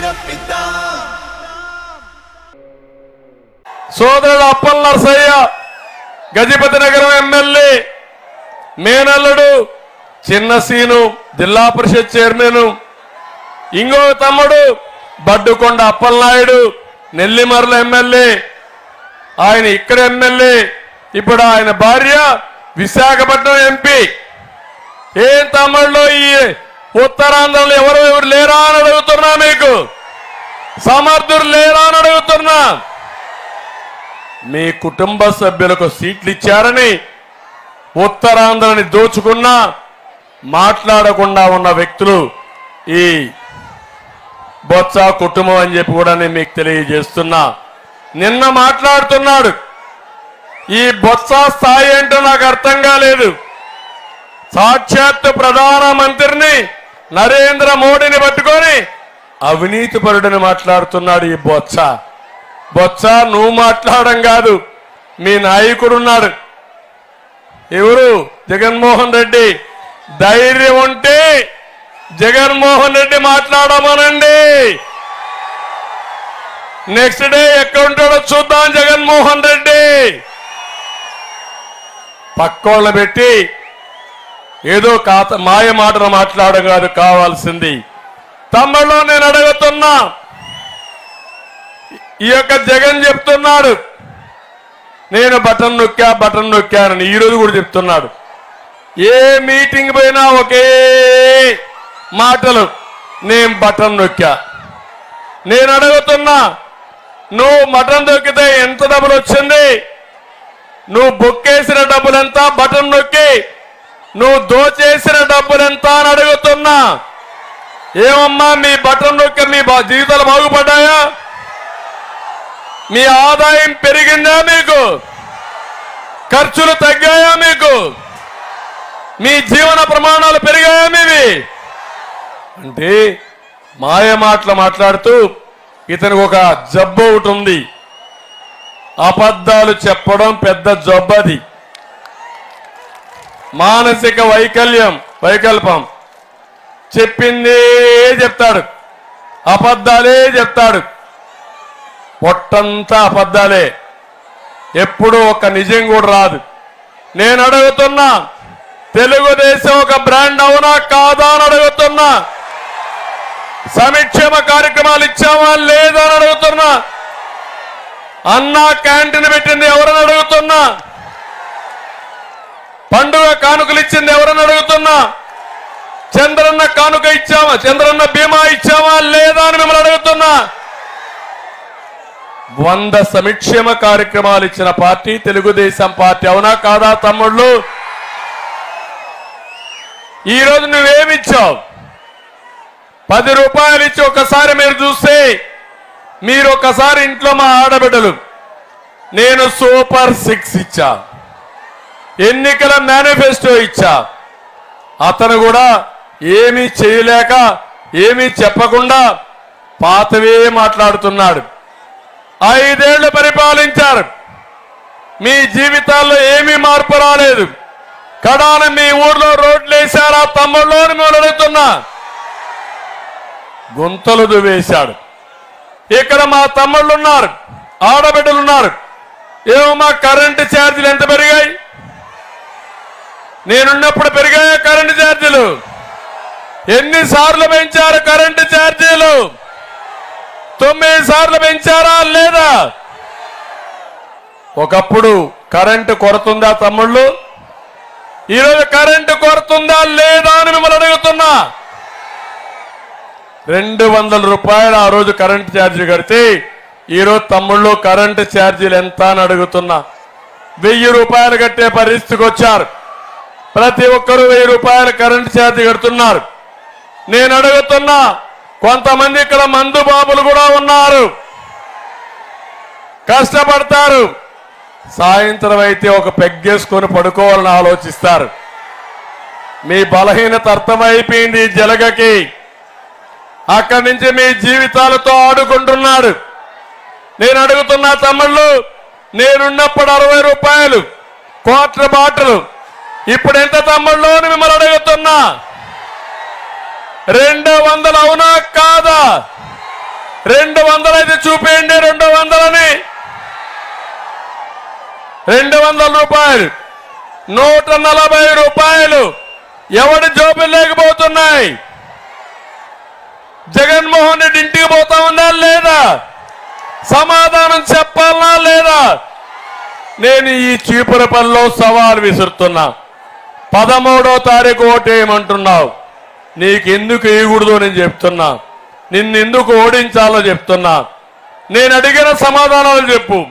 రప్పిద్దాం సోదరుడు అప్పల్ నరసయ్య గజపతి నగరం ఎమ్మెల్యే మేనల్లుడు చిన్న సీను జిల్లా పరిషత్ చైర్మన్ ఇంకో తమ్ముడు బడ్డుకొండ అప్పలనాయుడు నెల్లిమర్ల ఎమ్మెల్యే ఆయన ఇక్కడ ఎమ్మెల్యే ఇప్పుడు ఆయన భార్య విశాఖపట్నం ఎంపీ ఏం తమ్ముళ్ళు ఈ ఉత్తరాంధ్రలో ఎవరు ఎవరు లేరా అని అడుగుతున్నా మీకు సమర్థులు లేరా అని అడుగుతున్నా మీ కుటుంబ సభ్యులకు సీట్లు ఇచ్చారని ఉత్తరాంధ్రని దోచుకున్నా మాట్లాడకుండా ఉన్న వ్యక్తులు ఈ బొత్స కుటుంబం అని చెప్పి కూడా నేను మీకు తెలియజేస్తున్నా నిన్న మాట్లాడుతున్నాడు ఈ బొత్స స్థాయి ఏంటో నాకు అర్థం కాలేదు సాక్షాత్ ప్రధానమంత్రిని నరేంద్ర మోడీని పట్టుకొని అవినీతి పరుడని మాట్లాడుతున్నాడు ఈ బొత్స బొత్స నువ్వు మాట్లాడడం కాదు మీ నాయకుడు ఉన్నాడు ఎవరు జగన్మోహన్ రెడ్డి ధైర్యం ఉంటే జగన్మోహన్ రెడ్డి మాట్లాడమనండి నెక్స్ట్ డే ఎక్కడ ఉంటాడో చూద్దాం జగన్మోహన్ రెడ్డి పక్కోళ్ళ పెట్టి ఏదో కాత మాయ మాటలు మాట్లాడడం కాదు కావాల్సింది తమ్ముళ్ళు నేను అడుగుతున్నా ఈ యొక్క జగన్ చెప్తున్నాడు నేను బటన్ నొక్కా బటన్ నొక్కానని ఈ రోజు కూడా చెప్తున్నాడు ఏ మీటింగ్ పోయినా ఒకే మాటలు నేను బటన్ నొక్కా నేను అడుగుతున్నా నువ్వు మటన్ నొక్కితే ఎంత డబ్బులు వచ్చింది నువ్వు బుక్కేసిన డబ్బులు ఎంత బటన్ నొక్కి నువ్వు దోచేసిన డబ్బులు ఎంత అని అడుగుతున్నా ఏమమ్మా మీ బటన్ నొక్కి మీ బా- జీవితాలు బాగుపడ్డాయా మీ ఆదాయం పెరిగిందా మీకు ఖర్చులు తగ్గాయా మీకు మీ జీవన ప్రమాణాలు పెరిగాయా మీవి అంటే మాయ మాటలు మాట్లాడుతూ ఇతనికి ఒక జబ్బు ఒకటి ఉంది అబద్ధాలు చెప్పడం పెద్ద జబ్బది మానసిక వైకల్యం వైకల్పం చెప్పిందే చెప్తాడు అబద్ధాలే చెప్తాడు పొట్టంతా అబద్ధాలే ఎప్పుడు ఒక నిజం కూడా రాదు నేను అడుగుతున్నా తెలుగుదేశం ఒక బ్రాండ్ అవునా కాదా అని అడుగుతున్నా సంక్షేమ కార్యక్రమాలు ఇచ్చామా లేదా అని అడుగుతున్నా అన్నా క్యాంటీన్ పెట్టింది ఎవరని అడుగుతున్నా పండుగ కానుకలు ఇచ్చింది ఎవరని అడుగుతున్నా చంద్రన్న కానుక ఇచ్చామా చంద్రన్న బీమా ఇచ్చామా లేదా అని మిమ్మల్ని అడుగుతున్నా వంద సంక్షేమ కార్యక్రమాలు ఇచ్చిన పార్టీ తెలుగుదేశం పార్టీ అవునా కాదా తమ్ముళ్ళు ఈ రోజు నువ్వేమిచ్చావు పది రూపాయలు ఇచ్చి ఒకసారి మీరు చూస్తే మీరు ఒకసారి ఇంట్లో మా ఆడబిడ్డలు నేను సూపర్ సిక్స్ ఇచ్చా ఎన్నికల మేనిఫెస్టో ఇచ్చా అతను కూడా ఏమీ చేయలేక ఏమీ చెప్పకుండా పాతవే మాట్లాడుతున్నాడు ఐదేళ్లు పరిపాలించారు మీ జీవితాల్లో ఏమీ మార్పు రాలేదు కడాన మీ ఊర్లో రోడ్లు వేశారా తమ్ముళ్ళు అని మేము అడుగుతున్నా గుంతలు దువ్వేశాడు ఇక్కడ మా తమ్ముళ్ళు ఉన్నారు ఆడబిడ్డలు ఉన్నారు ఏమో మా కరెంటు ఛార్జీలు ఎంత పెరిగాయి నేనున్నప్పుడు పెరిగాయా కరెంటు ఛార్జీలు ఎన్నిసార్లు పెంచారు కరెంటు ఛార్జీలు తొమ్మిది సార్లు పెంచారా లేదా ఒకప్పుడు కరెంటు కొరతుందా తమ్ముళ్ళు ఈరోజు కరెంటు కొరతుందా లేదా అని మిమ్మల్ని అడుగుతున్నా రెండు వందల రూపాయలు ఆ రోజు కరెంటు ఛార్జీ కడితే ఈరోజు తమ్ముళ్ళు కరెంటు ఛార్జీలు ఎంత అని అడుగుతున్నా వెయ్యి రూపాయలు కట్టే పరిస్థితికి వచ్చారు ప్రతి ఒక్కరూ వెయ్యి రూపాయలు కరెంటు ఛార్జీ కడుతున్నారు నేను అడుగుతున్నా కొంతమంది ఇక్కడ మందు బాబులు కూడా ఉన్నారు కష్టపడతారు సాయంత్రం అయితే ఒక పెగ్గేసుకొని పడుకోవాలని ఆలోచిస్తారు మీ బలహీనత అర్థమైపోయింది ఈ జలగకి అక్కడి నుంచి మీ జీవితాలతో ఆడుకుంటున్నాడు నేను అడుగుతున్నా తమ్ముళ్ళు నేనున్నప్పుడు అరవై రూపాయలు క్వార్టర్ బాటిల్ ఇప్పుడు ఎంత తమ్ముళ్ళు అని మిమ్మల్ని అడుగుతున్నా రెండు వందలు అవునా కాదా రెండు వందలైతే చూపేయండి రెండు వందలని రెండు వందల రూపాయలు నూట నలభై రూపాయలు ఎవడి జోబులు లేకపోతున్నాయి జగన్మోహన్ రెడ్డి ఇంటికి పోతా ఉందా లేదా సమాధానం చెప్పాలనా లేదా నేను ఈ చీపురపల్లిలో సవాల్ విసురుతున్నా పదమూడో తారీఖు ఓటేయమంటున్నావు నీకెందుకు వేయకూడదు నేను చెప్తున్నా నిన్నెందుకు ఓడించాలో చెప్తున్నా నేను అడిగిన సమాధానాలు చెప్పు